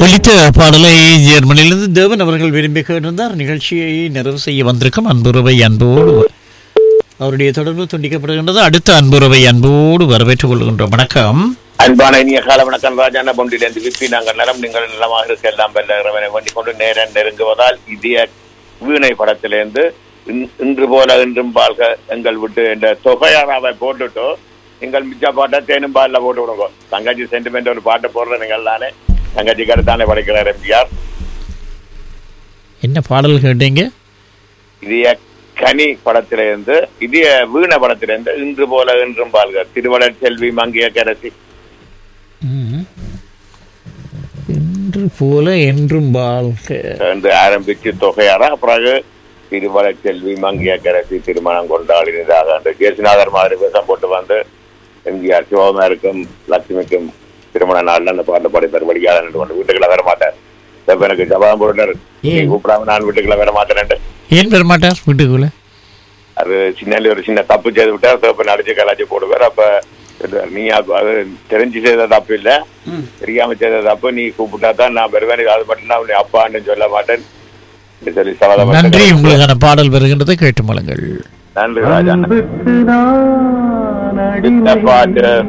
ஒலித்த பாடலை ஜெர்மனியிலிருந்து தேவன் அவர்கள் விரும்பி கேட்டிருந்தார் நிகழ்ச்சியை நிறைவு செய்ய வந்திருக்கும் அன்புறவை அன்போடு அவருடைய தொடர்பு துண்டிக்கப்படுகின்றது அடுத்த அன்புறவை அன்போடு வரவேற்றுக் கொள்கின்றோம் வணக்கம் அன்பான இனிய கால வணக்கம் ராஜான பொண்டிலிருந்து விப்பி நாங்கள் நலம் நீங்கள் நலமாக இருக்க எல்லாம் வெல்ல இறைவனை வேண்டிக் கொண்டு நேரம் நெருங்குவதால் இதய வீணை படத்திலிருந்து இன்- இன்று போல இன்றும் வாழ்க எங்கள் விட்டு என்ற தொகையாராவை போட்டுட்டு நீங்கள் மிச்ச பாட்டை தேனும் பாலில் போட்டு விடுங்க தங்கச்சி சென்டிமெண்ட் ஒரு பாட்டை போடுற நீங்கள் தானே தங்கச்சிக்கு அடுத்தானே படைக்கிறார் எம்ஜிஆர் என்ன பாடல் கேட்டீங்க இதய கனி படத்திலிருந்து இதய வீண படத்திலிருந்து இன்று போல இன்றும் வாழ்க திருவளர் செல்வி மங்கிய கரசி ம். இன்று போல என்றும் வாழ்க என்று ஆரம்பிச்சு தொகையாரா பிறகு திருமலை செல்வி மங்கிய கரசி திருமணம் கொண்டாடினதாக அந்த கேசிநாதர் மாதிரி வேஷம் போட்டு வந்து எம்ஜிஆர் சிவகுமாருக்கும் லட்சுமிக்கும் திருமண நாள்ல அந்த பாட்டு படிப்பார் படிக்காத கொண்டு வீட்டுக்குள்ள வர மாட்டார் இப்ப எனக்கு சபாதம் போட்டார் நீ ஏன்? கூப்பிடாம நான் வீட்டுக்குள்ள வர மாட்டேன்ட்டு ஏன் பெறமாட்டார் வீட்டுக்குள்ள அது சின்ன ஒரு சின்ன தப்பு செய்து விட்டார் சிவப்பன் அடிச்சு கலாச்சி போடுவார் அப்ப சொல்லுவார், நீ அப்ப- அது தெரிஞ்சு செய்த தப்பு இல்ல தெரியாம செய்த தப்பு நீ கூப்பிட்டா தான் நான் வருவேன் அது மட்டும் நான் உன்னை அப்பான்னு சொல்ல மாட்டேன் என்று சொல்லி சபதம் நன்றி எடுத்தார். உங்களுக்கான பாடல் வருகின்றதை கேட்டு மலங்கள் நன்றி ராஜா அன்புக்கு நான் இந்த அடிமை பாட்டு